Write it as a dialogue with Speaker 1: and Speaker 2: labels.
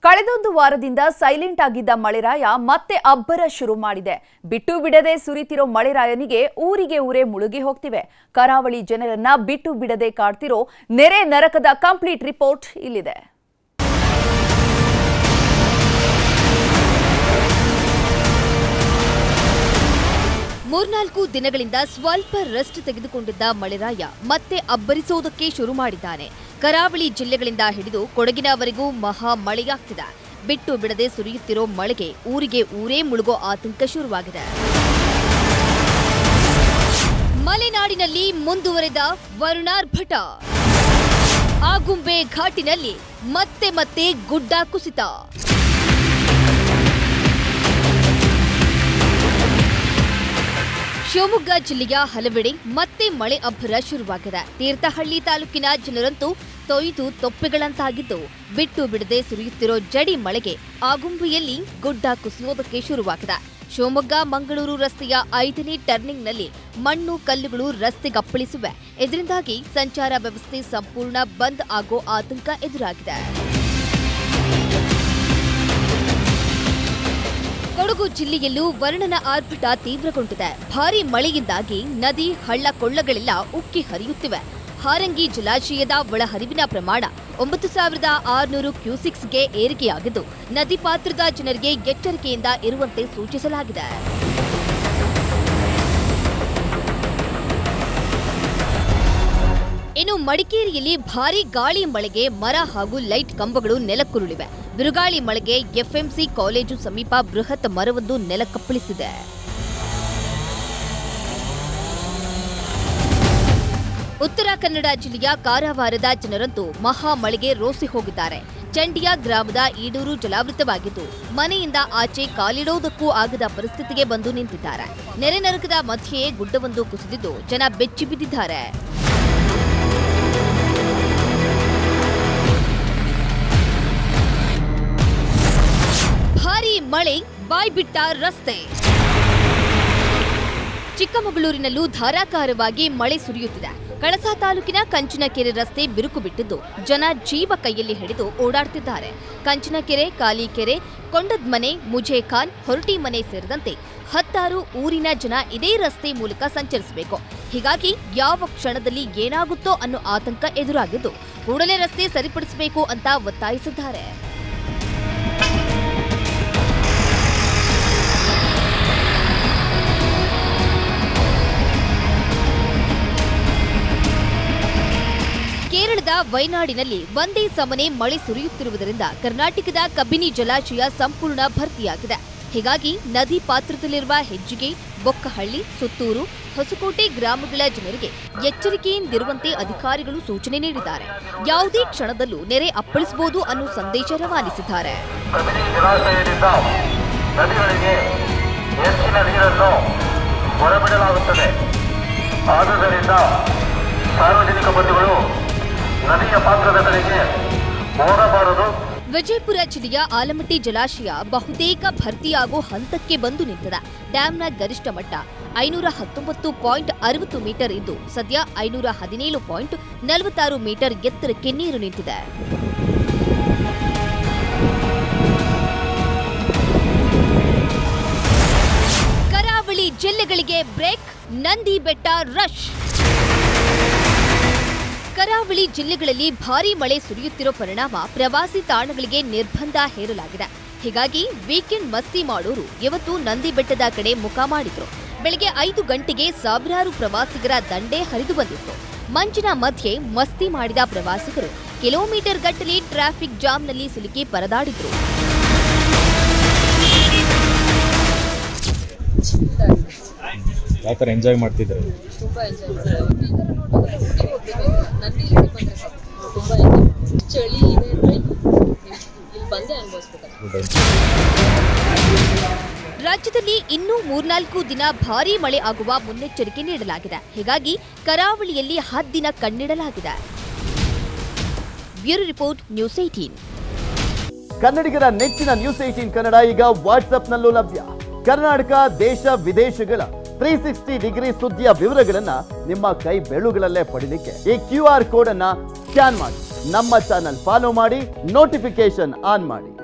Speaker 1: ಕಳೆದೊಂದು ವಾರದಿಂದ ಸೈಲೆಂಟ್ ಆಗಿದ್ದ ಮಳೆರಾಯ ಮತ್ತೆ ಅಬ್ಬರ ಶುರು ಮಾಡಿದೆ ಬಿಟ್ಟು ಬಿಡದೆ ಸುರಿತಿರೋ ಮಳೆರಾಯನಿಗೆ ಊರಿಗೆ ಊರೇ ಮುಳುಗಿ ಹೋಗ್ತಿವೆ ಕರಾವಳಿ ಜನರನ್ನ ಬಿಟ್ಟು ಬಿಡದೆ ಕಾಡ್ತಿರೋ ನೆರೆ ನರಕದ ಕಂಪ್ಲೀಟ್ ರಿಪೋರ್ಟ್ ಇಲ್ಲಿದೆ
Speaker 2: ಮೂರ್ನಾಲ್ಕು ದಿನಗಳಿಂದ ಸ್ವಲ್ಪ ರೆಸ್ಟ್ ತೆಗೆದುಕೊಂಡಿದ್ದ ಮಳೆರಾಯ ಮತ್ತೆ ಅಬ್ಬರಿಸುವುದಕ್ಕೆ ಶುರು ಮಾಡಿದ್ದಾನೆ ಕರಾವಳಿ ಜಿಲ್ಲೆಗಳಿಂದ ಹಿಡಿದು ಕೊಡಗಿನವರೆಗೂ ಮಹಾ ಮಳೆಯಾಗ್ತಿದೆ ಬಿಟ್ಟು ಬಿಡದೆ ಸುರಿಯುತ್ತಿರೋ ಮಳೆಗೆ ಊರಿಗೆ ಊರೇ ಮುಳುಗೋ ಆತಂಕ ಶುರುವಾಗಿದೆ ಮಲೆನಾಡಿನಲ್ಲಿ ಮುಂದುವರೆದ ವರುಣಾರ್ಭಟ ಆಗುಂಬೆ ಘಾಟಿನಲ್ಲಿ ಮತ್ತೆ ಮತ್ತೆ ಗುಡ್ಡ ಕುಸಿತ ಶಿವಮೊಗ್ಗ ಜಿಲ್ಲೆಯ ಹಲವೆಡೆ ಮತ್ತೆ ಮಳೆ ಅಬ್ಬರ ಶುರುವಾಗಿದೆ ತೀರ್ಥಹಳ್ಳಿ ತಾಲೂಕಿನ ಜನರಂತೂ ತೊಯ್ದು ತೊಪ್ಪೆಗಳಂತಾಗಿದ್ದು ಬಿಟ್ಟು ಬಿಡದೆ ಸುರಿಯುತ್ತಿರೋ ಜಡಿ ಮಳೆಗೆ ಆಗುಂಬೆಯಲ್ಲಿ ಗುಡ್ಡ ಕುಸಿಯೋದಕ್ಕೆ ಶುರುವಾಗಿದೆ ಶಿವಮೊಗ್ಗ ಮಂಗಳೂರು ರಸ್ತೆಯ ಐದನೇ ಟರ್ನಿಂಗ್ನಲ್ಲಿ ಮಣ್ಣು ಕಲ್ಲುಗಳು ರಸ್ತೆಗಪ್ಪಳಿಸಿವೆ ಇದರಿಂದಾಗಿ ಸಂಚಾರ ವ್ಯವಸ್ಥೆ ಸಂಪೂರ್ಣ ಬಂದ್ ಆಗೋ ಆತಂಕ ಎದುರಾಗಿದೆ ಕೊಡಗು ಜಿಲ್ಲೆಯಲ್ಲೂ ವರುಣನ ಆರ್ಭಟ ತೀವ್ರಗೊಂಡಿದೆ ಭಾರಿ ಮಳೆಯಿಂದಾಗಿ ನದಿ ಹಳ್ಳ ಕೊಳ್ಳಗಳೆಲ್ಲ ಉಕ್ಕಿ ಹರಿಯುತ್ತಿವೆ ಹಾರಂಗಿ ಜಲಾಶಯದ ಒಳಹರಿವಿನ ಪ್ರಮಾಣ ಒಂಬತ್ತು ಸಾವಿರದ ಆರುನೂರು ಕ್ಯೂಸಿಕ್ಸ್ಗೆ ಏರಿಕೆಯಾಗಿದ್ದು ನದಿ ಪಾತ್ರದ ಜನರಿಗೆ ಎಚ್ಚರಿಕೆಯಿಂದ ಇರುವಂತೆ ಸೂಚಿಸಲಾಗಿದೆ ಇನ್ನು ಮಡಿಕೇರಿಯಲ್ಲಿ ಭಾರೀ ಗಾಳಿ ಮಳೆಗೆ ಮರ ಹಾಗೂ ಲೈಟ್ ಕಂಬಗಳು ನೆಲಕ್ಕುರುಳಿವೆ ಬಿರುಗಾಳಿ ಮಳೆಗೆ ಎಫ್ಎಂಸಿ ಕಾಲೇಜು ಸಮೀಪ ಬೃಹತ್ ಮರವೊಂದು ನೆಲಕ್ಕಪ್ಪಳಿಸಿದೆ ಉತ್ತರ ಕನ್ನಡ ಜಿಲ್ಲೆಯ ಕಾರವಾರದ ಜನರಂತೂ ಮಹಾ ಮಳೆಗೆ ರೋಸಿ ಹೋಗಿದ್ದಾರೆ ಚಂಡಿಯ ಗ್ರಾಮದ ಈಡೂರು ಜಲಾವೃತವಾಗಿದ್ದು ಮನೆಯಿಂದ ಆಚೆ ಕಾಲಿಡೋದಕ್ಕೂ ಆಗದ ಪರಿಸ್ಥಿತಿಗೆ ಬಂದು ನಿಂತಿದ್ದಾರೆ ನೆರೆ ನರಕದ ಮಧ್ಯೆಯೇ ಗುಡ್ಡವೊಂದು ಕುಸಿದಿದ್ದು ಜನ ಬೆಚ್ಚಿ ಬಿದ್ದಿದ್ದಾರೆ ಭಾರೀ ಮಳೆ ಬಾಯ್ಬಿಟ್ಟ ರಸ್ತೆ ಚಿಕ್ಕಮಗಳೂರಿನಲ್ಲೂ ಧಾರಾಕಾರವಾಗಿ ಮಳೆ ಸುರಿಯುತ್ತಿದೆ ಕಳಸಾ ತಾಲೂಕಿನ ಕಂಚಿನಕೆರೆ ರಸ್ತೆ ಬಿರುಕು ಬಿಟ್ಟಿದ್ದು ಜನ ಜೀವ ಕೈಯಲ್ಲಿ ಹಿಡಿದು ಓಡಾಡ್ತಿದ್ದಾರೆ ಕಂಚಿನಕೆರೆ ಕಾಲಿಕೆರೆ ಕೊಂಡದ್ಮನೆ ಮುಜೇಖಾನ್ ಹೊರಟಿಮನೆ ಸೇರಿದಂತೆ ಹತ್ತಾರು ಊರಿನ ಜನ ಇದೇ ರಸ್ತೆ ಮೂಲಕ ಸಂಚರಿಸಬೇಕು ಹೀಗಾಗಿ ಯಾವ ಕ್ಷಣದಲ್ಲಿ ಏನಾಗುತ್ತೋ ಅನ್ನೋ ಆತಂಕ ಎದುರಾಗಿದ್ದು ಕೂಡಲೇ ರಸ್ತೆ ಸರಿಪಡಿಸಬೇಕು ಅಂತ ಒತ್ತಾಯಿಸಿದ್ದಾರೆ ಕೇರಳದ ವಯನಾಡಿನಲ್ಲಿ ಒಂದೇ ಸಮನೆ ಮಳೆ ಸುರಿಯುತ್ತಿರುವುದರಿಂದ ಕರ್ನಾಟಕದ ಕಬಿನಿ ಜಲಾಶಯ ಸಂಪೂರ್ಣ ಭರ್ತಿಯಾಗಿದೆ ಹೀಗಾಗಿ ನದಿ ಪಾತ್ರದಲ್ಲಿರುವ ಹೆಜ್ಜಿಗೆ ಬೊಕ್ಕಹಳ್ಳಿ ಸುತ್ತೂರು ಹೊಸಕೋಟೆ ಗ್ರಾಮಗಳ ಜನರಿಗೆ ಎಚ್ಚರಿಕೆಯಿಂದಿರುವಂತೆ ಅಧಿಕಾರಿಗಳು ಸೂಚನೆ ನೀಡಿದ್ದಾರೆ ಯಾವುದೇ ಕ್ಷಣದಲ್ಲೂ ನೆರೆ ಅಪ್ಪಳಿಸಬಹುದು ಅನ್ನೋ ಸಂದೇಶ ರವಾನಿಸಿದ್ದಾರೆ
Speaker 3: ಕಬಿನಿ ಜಲಾಶಯದಿಂದ ನದಿಗಳಿಗೆ ಹೆಚ್ಚಿನ ನೀರನ್ನು ಹೊರಬಿಡಲಾಗುತ್ತದೆ ಆದುದರಿಂದ ಸಾರ್ವಜನಿಕ ಬಂಧುಗಳು ನದಿಯ ಪಾತ್ರದ ಕಡೆಗೆ ಹೋಗಬಾರದು
Speaker 2: ವಿಜಯಪುರ ಜಿಲ್ಲೆಯ ಆಲಮಟ್ಟಿ ಜಲಾಶಯ ಬಹುತೇಕ ಭರ್ತಿಯಾಗೋ ಹಂತಕ್ಕೆ ಬಂದು ನಿಂತಿದೆ ಡ್ಯಾಂನ ಗರಿಷ್ಠ ಮಟ್ಟ ಐನೂರ ಹತ್ತೊಂಬತ್ತು ಪಾಯಿಂಟ್ ಅರವತ್ತು ಮೀಟರ್ ಇದ್ದು ಸದ್ಯ ಐನೂರ ಹದಿನೇಳು ಪಾಯಿಂಟ್ ನಲವತ್ತಾರು ಮೀಟರ್ ಎತ್ತರಕ್ಕೆ ನೀರು ನಿಂತಿದೆ ಕರಾವಳಿ ಜಿಲ್ಲೆಗಳಿಗೆ ಬ್ರೇಕ್ ನಂದಿ ಬೆಟ್ಟ ರಶ್ ಕರಾವಳಿ ಜಿಲ್ಲೆಗಳಲ್ಲಿ ಭಾರೀ ಮಳೆ ಸುರಿಯುತ್ತಿರೋ ಪರಿಣಾಮ ಪ್ರವಾಸಿ ತಾಣಗಳಿಗೆ ನಿರ್ಬಂಧ ಹೇರಲಾಗಿದೆ ಹೀಗಾಗಿ ವೀಕೆಂಡ್ ಮಸ್ತಿ ಮಾಡೋರು ಇವತ್ತು ನಂದಿ ಬೆಟ್ಟದ ಕಡೆ ಮುಖ ಮಾಡಿದ್ರು ಬೆಳಗ್ಗೆ ಐದು ಗಂಟೆಗೆ ಸಾವಿರಾರು ಪ್ರವಾಸಿಗರ ದಂಡೇ ಹರಿದು ಬಂದಿತ್ತು ಮಂಜಿನ ಮಧ್ಯೆ ಮಸ್ತಿ ಮಾಡಿದ ಪ್ರವಾಸಿಗರು ಕಿಲೋಮೀಟರ್ ಗಟ್ಟಲೆ ಟ್ರಾಫಿಕ್ ಜಾಮ್ನಲ್ಲಿ ಸಿಲುಕಿ ಪರದಾಡಿದ್ರು
Speaker 4: ಯಾವ ಥರ ಎಂಜಾಯ್ ಮಾಡ್ತಿದ್ದಾರೆ
Speaker 5: ತುಂಬ ಎಂಜಾಯ್ ಮಾಡ್ತಾರೆ ಈ ಥರ ನೋಡುವಾಗ ಊಟಿಗೆ ಹೋಗ್ಬೇಕು ನಂದಿಲಿ ಬಂದರೆ ಸಾಕು ತುಂಬ ಎಂಜಾಯ್ ಚಳಿ ಇದೆ ಅಂದರೆ ಇಲ್ಲಿ ಬಂದೇ ಅನುಭವಿಸ್ಬೇಕು
Speaker 2: ರಾಜ್ಯದಲ್ಲಿ ಇನ್ನೂ ಮೂರ್ನಾಲ್ಕು ದಿನ ಭಾರೀ ಮಳೆ ಆಗುವ ಮುನ್ನೆಚ್ಚರಿಕೆ ನೀಡಲಾಗಿದೆ ಹೀಗಾಗಿ ಕರಾವಳಿಯಲ್ಲಿ ಹದ್ದಿನ ಕಣ್ಣಿಡಲಾಗಿದೆ ಬ್ಯೂರೋ ರಿಪೋರ್ಟ್ ನ್ಯೂಸ್ ಏಟೀನ್
Speaker 6: ಕನ್ನಡಿಗರ ನೆಚ್ಚಿನ ನ್ಯೂಸ್ ಏಟೀನ್ ಕನ್ನಡ ಈಗ ವಾಟ್ಸ್ಆಪ್ನಲ್ಲೂ ಲಭ್ಯ ಕರ್ನಾಟಕ ದೇಶ ವಿದೇಶಗಳ ತ್ರೀ ಸಿಕ್ಸ್ಟಿ ಡಿಗ್ರಿ ಸುದ್ದಿಯ ವಿವರಗಳನ್ನ ನಿಮ್ಮ ಕೈ ಬೆಳುಗಳಲ್ಲೇ ಪಡಿಲಿಕ್ಕೆ ಈ ಕ್ಯೂ ಆರ್ ಕೋಡ್ ಅನ್ನ ಸ್ಕ್ಯಾನ್ ಮಾಡಿ ನಮ್ಮ ಚಾನಲ್ ಫಾಲೋ ಮಾಡಿ ನೋಟಿಫಿಕೇಶನ್ ಆನ್ ಮಾಡಿ